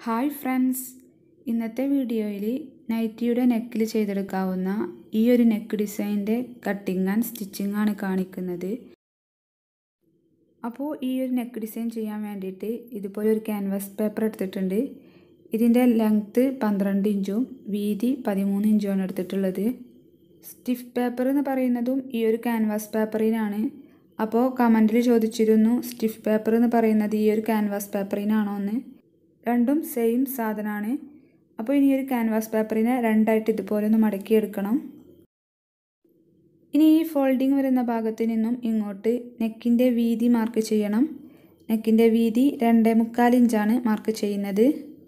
hi friends ഇന്നത്തെ വീഡിയോയിൽ നൈറ്റിയുടെ നെക്കിൽ ചെയ്തെടുക്കാവുന്ന ഈ ഒരു നെക്ക് ഡിസൈൻ്റെ കട്ടിങ് ആൻഡ് സ്റ്റിച്ചിങ് ആണ് കാണിക്കുന്നത് അപ്പോൾ ഈ ഒരു നെക്ക് ഡിസൈൻ ചെയ്യാൻ വേണ്ടിയിട്ട് ഇതുപോലെ ഒരു ക്യാൻവാസ് പേപ്പർ എടുത്തിട്ടുണ്ട് ഇതിൻ്റെ ലെങ്ത്ത് പന്ത്രണ്ട് ഇഞ്ചും വീതി പതിമൂന്ന് ഇഞ്ചുമാണ് എടുത്തിട്ടുള്ളത് സ്റ്റിഫ് പേപ്പർ എന്ന് പറയുന്നതും ഈ ഒരു ക്യാൻവാസ് പേപ്പറിനാണ് അപ്പോൾ കമൻറ്റിൽ ചോദിച്ചിരുന്നു സ്റ്റിഫ് പേപ്പർ എന്ന് പറയുന്നത് ഈ ഒരു ക്യാൻവാസ് പേപ്പറിനാണോ എന്ന് രണ്ടും സെയിം സാധനമാണ് അപ്പോൾ ഇനി ഒരു ക്യാൻവാസ് പേപ്പറിനെ രണ്ടായിട്ട് ഇതുപോലെ ഒന്ന് മടക്കിയെടുക്കണം ഇനി ഈ ഫോൾഡിങ് വരുന്ന ഭാഗത്ത് നിന്നും ഇങ്ങോട്ട് നെക്കിൻ്റെ വീതി മാർക്ക് ചെയ്യണം നെക്കിൻ്റെ വീതി രണ്ട് മുക്കാൽ ഇഞ്ചാണ് മാർക്ക് ചെയ്യുന്നത്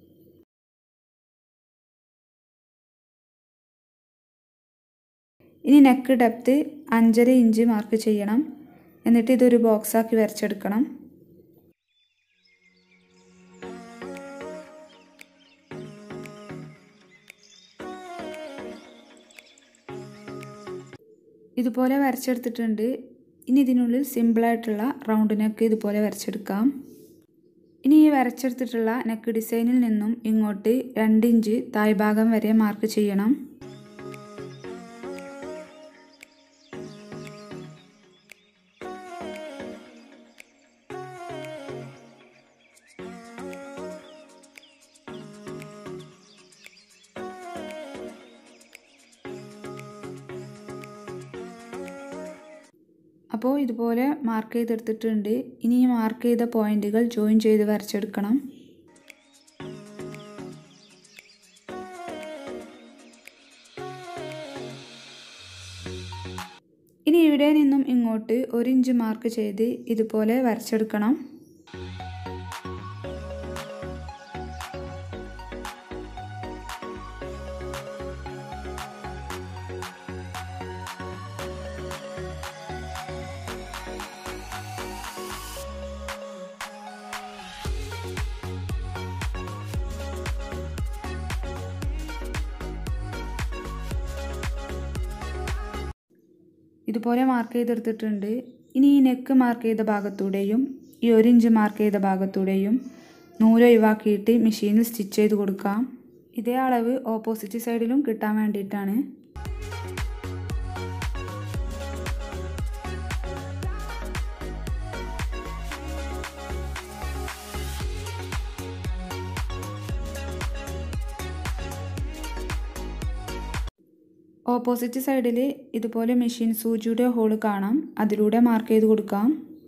ഇനി നെക്ക് ഡെപ്ത്ത് അഞ്ചര ഇഞ്ച് മാർക്ക് ചെയ്യണം എന്നിട്ട് ഇതൊരു ബോക്സാക്കി വരച്ചെടുക്കണം ഇതുപോലെ വരച്ചെടുത്തിട്ടുണ്ട് ഇനി ഇതിനുള്ളിൽ സിമ്പിളായിട്ടുള്ള റൗണ്ട് നെക്ക് ഇതുപോലെ വരച്ചെടുക്കാം ഇനി ഈ വരച്ചെടുത്തിട്ടുള്ള നെക്ക് ഡിസൈനിൽ നിന്നും ഇങ്ങോട്ട് രണ്ട് ഇഞ്ച് തായ്ഭാഗം വരെ മാർക്ക് ചെയ്യണം അപ്പോൾ ഇതുപോലെ മാർക്ക് ചെയ്തെടുത്തിട്ടുണ്ട് ഇനി ഈ മാർക്ക് ചെയ്ത പോയിന്റുകൾ ജോയിൻ ചെയ്ത് വരച്ചെടുക്കണം ഇനി ഇവിടെ നിന്നും ഇങ്ങോട്ട് ഒരു ഇഞ്ച് മാർക്ക് ചെയ്ത് ഇതുപോലെ വരച്ചെടുക്കണം ഇതുപോലെ മാർക്ക് ചെയ്തെടുത്തിട്ടുണ്ട് ഇനി ഈ നെക്ക് മാർക്ക് ചെയ്ത ഭാഗത്തൂടെയും ഈ ഒരു ഇഞ്ച് മാർക്ക് ചെയ്ത ഭാഗത്തൂടെയും നൂല് ഒഴിവാക്കിയിട്ട് മെഷീനിൽ സ്റ്റിച്ച് ചെയ്ത് കൊടുക്കാം ഇതേ അളവ് ഓപ്പോസിറ്റ് സൈഡിലും കിട്ടാൻ വേണ്ടിയിട്ടാണ് ഓപ്പോസിറ്റ് സൈഡിൽ ഇതുപോലെ മെഷീൻ സൂചിയുടെ ഹോള് കാണാം അതിലൂടെ മാർക്ക് ചെയ്ത് കൊടുക്കാം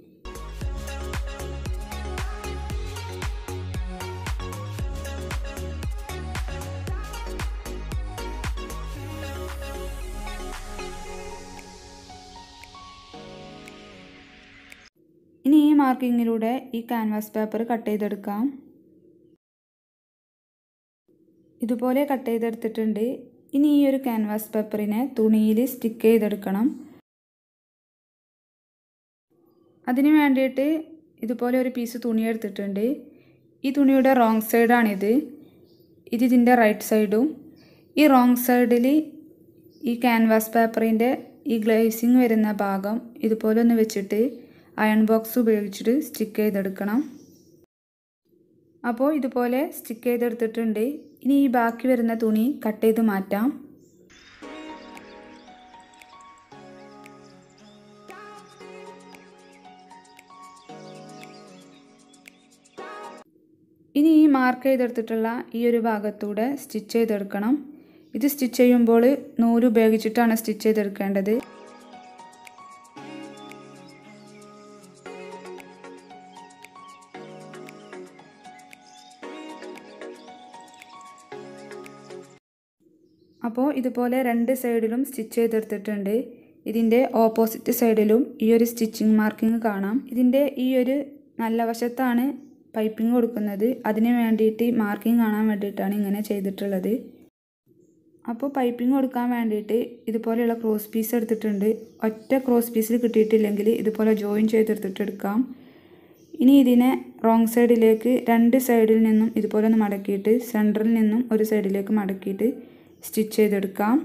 ഇനി ഈ മാർക്കിങ്ങിലൂടെ ഈ ക്യാൻവാസ് പേപ്പർ കട്ട് ചെയ്തെടുക്കാം ഇതുപോലെ കട്ട് ചെയ്തെടുത്തിട്ടുണ്ട് ഇനി ഈ ഒരു ക്യാൻവാസ് പേപ്പറിനെ തുണിയിൽ സ്റ്റിക്ക് ചെയ്തെടുക്കണം അതിന് വേണ്ടിയിട്ട് ഇതുപോലെ ഒരു പീസ് തുണി എടുത്തിട്ടുണ്ട് ഈ തുണിയുടെ റോങ് സൈഡാണിത് ഇത് ഇതിൻ്റെ റൈറ്റ് സൈഡും ഈ റോങ് സൈഡിൽ ഈ ക്യാൻവാസ് പേപ്പറിൻ്റെ ഈ ഗ്ലേസിങ് വരുന്ന ഭാഗം ഇതുപോലെ ഒന്ന് വെച്ചിട്ട് അയൺ ബോക്സ് ഉപയോഗിച്ചിട്ട് സ്റ്റിക്ക് ചെയ്തെടുക്കണം അപ്പോൾ ഇതുപോലെ സ്റ്റിക്ക് ചെയ്തെടുത്തിട്ടുണ്ട് ഇനി ഈ ബാക്കി വരുന്ന തുണി കട്ട് ചെയ്ത് മാറ്റാം ഇനി ഈ മാർക്ക് ചെയ്തെടുത്തിട്ടുള്ള ഈ ഒരു ഭാഗത്തൂടെ സ്റ്റിച്ച് ചെയ്തെടുക്കണം ഇത് സ്റ്റിച്ച് ചെയ്യുമ്പോൾ നൂല് ഉപയോഗിച്ചിട്ടാണ് സ്റ്റിച്ച് ചെയ്തെടുക്കേണ്ടത് അപ്പോൾ ഇതുപോലെ രണ്ട് സൈഡിലും സ്റ്റിച്ച് ചെയ്തെടുത്തിട്ടുണ്ട് ഇതിൻ്റെ ഓപ്പോസിറ്റ് സൈഡിലും ഈ ഒരു സ്റ്റിച്ചിങ് മാർക്കിങ് കാണാം ഇതിൻ്റെ ഈ ഒരു നല്ല വശത്താണ് പൈപ്പിംഗ് കൊടുക്കുന്നത് അതിന് വേണ്ടിയിട്ട് മാർക്കിംഗ് കാണാൻ വേണ്ടിയിട്ടാണ് ഇങ്ങനെ ചെയ്തിട്ടുള്ളത് അപ്പോൾ പൈപ്പിംഗ് കൊടുക്കാൻ വേണ്ടിയിട്ട് ഇതുപോലെയുള്ള ക്രോസ് പീസ് എടുത്തിട്ടുണ്ട് ഒറ്റ ക്രോസ് പീസിൽ കിട്ടിയിട്ടില്ലെങ്കിൽ ഇതുപോലെ ജോയിൻ ചെയ്തെടുത്തിട്ട് എടുക്കാം ഇനി ഇതിനെ റോങ് സൈഡിലേക്ക് രണ്ട് സൈഡിൽ നിന്നും ഇതുപോലെ ഒന്ന് മടക്കിയിട്ട് സെൻറ്ററിൽ നിന്നും ഒരു സൈഡിലേക്ക് മടക്കിയിട്ട് സ്റ്റിച്ച് ചെയ്തെടുക്കാം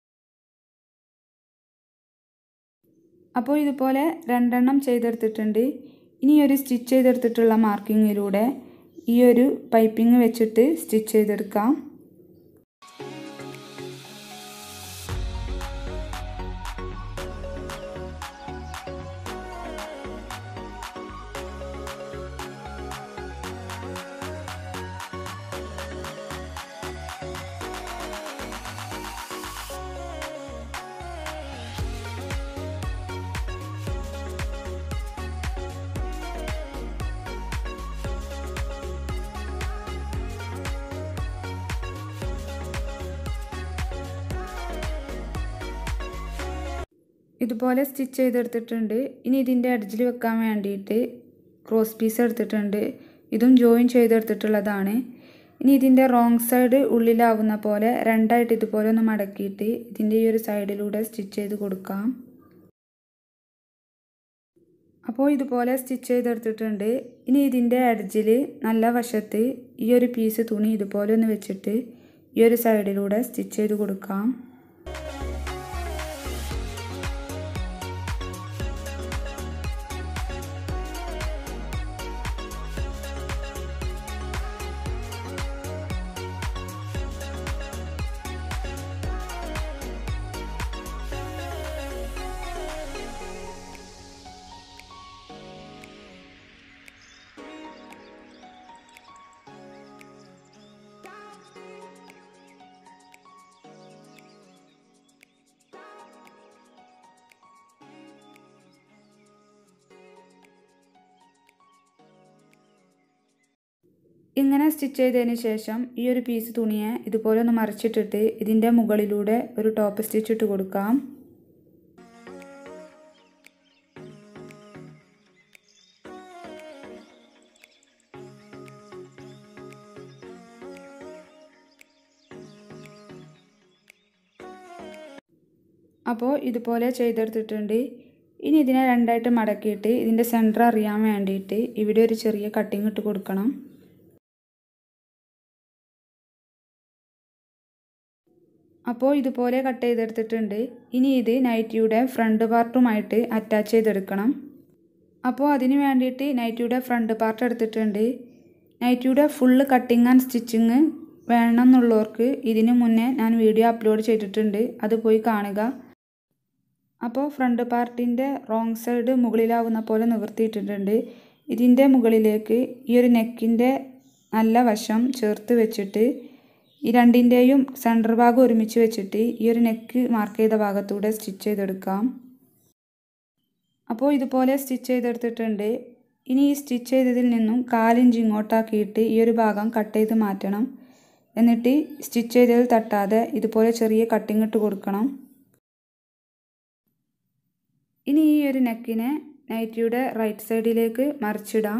അപ്പോൾ ഇതുപോലെ രണ്ടെണ്ണം ചെയ്തെടുത്തിട്ടുണ്ട് ഇനി ഒരു സ്റ്റിച്ച് ചെയ്തെടുത്തിട്ടുള്ള മാർക്കിങ്ങിലൂടെ ഈ ഒരു പൈപ്പിംഗ് വെച്ചിട്ട് സ്റ്റിച്ച് ചെയ്തെടുക്കാം ഇതുപോലെ സ്റ്റിച്ച് ചെയ്തെടുത്തിട്ടുണ്ട് ഇനി ഇതിൻ്റെ അഡ്ജിൽ വെക്കാൻ വേണ്ടിയിട്ട് ക്രോസ് പീസ് എടുത്തിട്ടുണ്ട് ഇതും ജോയിൻ ചെയ്തെടുത്തിട്ടുള്ളതാണ് ഇനി ഇതിൻ്റെ റോങ് സൈഡ് ഉള്ളിലാവുന്ന പോലെ രണ്ടായിട്ട് ഇതുപോലെ ഒന്ന് മടക്കിയിട്ട് ഇതിൻ്റെ ഈ ഒരു സൈഡിലൂടെ സ്റ്റിച്ച് ചെയ്ത് കൊടുക്കാം അപ്പോൾ ഇതുപോലെ സ്റ്റിച്ച് ചെയ്തെടുത്തിട്ടുണ്ട് ഇനി ഇതിൻ്റെ അഡ്ജിൽ നല്ല വശത്ത് ഈ ഒരു പീസ് തുണി ഇതുപോലെ ഒന്ന് വെച്ചിട്ട് ഈ ഒരു സൈഡിലൂടെ സ്റ്റിച്ച് ചെയ്ത് കൊടുക്കാം ഇങ്ങനെ സ്റ്റിച്ച് ചെയ്തതിന് ശേഷം ഈ ഒരു പീസ് തുണിയെ ഇതുപോലെ ഒന്ന് മറിച്ചിട്ടിട്ട് ഇതിൻ്റെ മുകളിലൂടെ ഒരു ടോപ്പ് സ്റ്റിച്ച് ഇട്ട് കൊടുക്കാം അപ്പോൾ ഇതുപോലെ ചെയ്തെടുത്തിട്ടുണ്ട് ഇനി ഇതിനെ രണ്ടായിട്ട് മടക്കിയിട്ട് ഇതിൻ്റെ സെൻറ്റർ അറിയാൻ വേണ്ടിയിട്ട് ഇവിടെ ഒരു ചെറിയ കട്ടിങ് ഇട്ട് കൊടുക്കണം അപ്പോൾ ഇതുപോലെ കട്ട് ചെയ്തെടുത്തിട്ടുണ്ട് ഇനി ഇത് നൈറ്റിയുടെ ഫ്രണ്ട് പാർട്ടുമായിട്ട് അറ്റാച്ച് ചെയ്തെടുക്കണം അപ്പോൾ അതിന് വേണ്ടിയിട്ട് നൈറ്റിയുടെ ഫ്രണ്ട് പാർട്ട് എടുത്തിട്ടുണ്ട് നൈറ്റിയുടെ ഫുള്ള് കട്ടിങ് ആൻഡ് സ്റ്റിച്ചിങ് വേണം എന്നുള്ളവർക്ക് ഇതിന് മുന്നേ ഞാൻ വീഡിയോ അപ്ലോഡ് ചെയ്തിട്ടുണ്ട് അത് പോയി കാണുക അപ്പോൾ ഫ്രണ്ട് പാർട്ടിൻ്റെ റോങ് സൈഡ് മുകളിലാവുന്ന പോലെ നിവർത്തിയിട്ടിട്ടുണ്ട് ഇതിൻ്റെ മുകളിലേക്ക് ഈ ഒരു നെക്കിൻ്റെ നല്ല വശം ചേർത്ത് വെച്ചിട്ട് ഈ രണ്ടിൻ്റെയും സെൻറ്റർ ഭാഗം ഒരുമിച്ച് വെച്ചിട്ട് ഈ ഒരു നെക്ക് മാർക്ക് ചെയ്ത ഭാഗത്തൂടെ സ്റ്റിച്ച് ചെയ്തെടുക്കാം അപ്പോൾ ഇതുപോലെ സ്റ്റിച്ച് ചെയ്തെടുത്തിട്ടുണ്ട് ഇനി ഈ സ്റ്റിച്ച് ചെയ്തതിൽ നിന്നും കാലിഞ്ച് ഇങ്ങോട്ടാക്കിയിട്ട് ഈ ഒരു ഭാഗം കട്ട് ചെയ്ത് മാറ്റണം എന്നിട്ട് സ്റ്റിച്ച് ചെയ്തതിൽ തട്ടാതെ ഇതുപോലെ ചെറിയ കട്ടിങ് ഇട്ട് കൊടുക്കണം ഇനി ഈ ഒരു നെക്കിനെ നൈറ്റിയുടെ റൈറ്റ് സൈഡിലേക്ക് മറിച്ചിടാം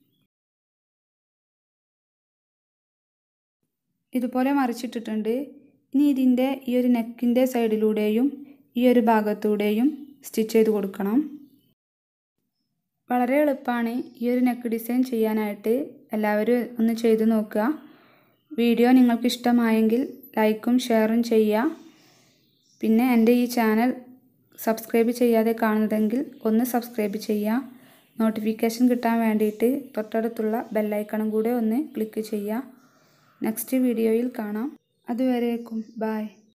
ഇതുപോലെ മറിച്ചിട്ടിട്ടുണ്ട് ഇനി ഇതിൻ്റെ ഈ ഒരു നെക്കിൻ്റെ സൈഡിലൂടെയും ഈ ഒരു ഭാഗത്തൂടെയും സ്റ്റിച്ച് ചെയ്ത് കൊടുക്കണം വളരെ എളുപ്പമാണ് ഈ ഒരു നെക്ക് ഡിസൈൻ ചെയ്യാനായിട്ട് എല്ലാവരും ഒന്ന് ചെയ്ത് നോക്കുക വീഡിയോ നിങ്ങൾക്ക് ഇഷ്ടമായെങ്കിൽ ലൈക്കും ഷെയറും ചെയ്യുക പിന്നെ എൻ്റെ ഈ ചാനൽ സബ്സ്ക്രൈബ് ചെയ്യാതെ കാണുന്നതെങ്കിൽ ഒന്ന് സബ്സ്ക്രൈബ് ചെയ്യുക നോട്ടിഫിക്കേഷൻ കിട്ടാൻ വേണ്ടിയിട്ട് തൊട്ടടുത്തുള്ള ബെല്ലൈക്കണും കൂടെ ഒന്ന് ക്ലിക്ക് ചെയ്യുക നെക്സ്റ്റ് വീഡിയോയിൽ കാണാം അതുവരേക്കും ബായ്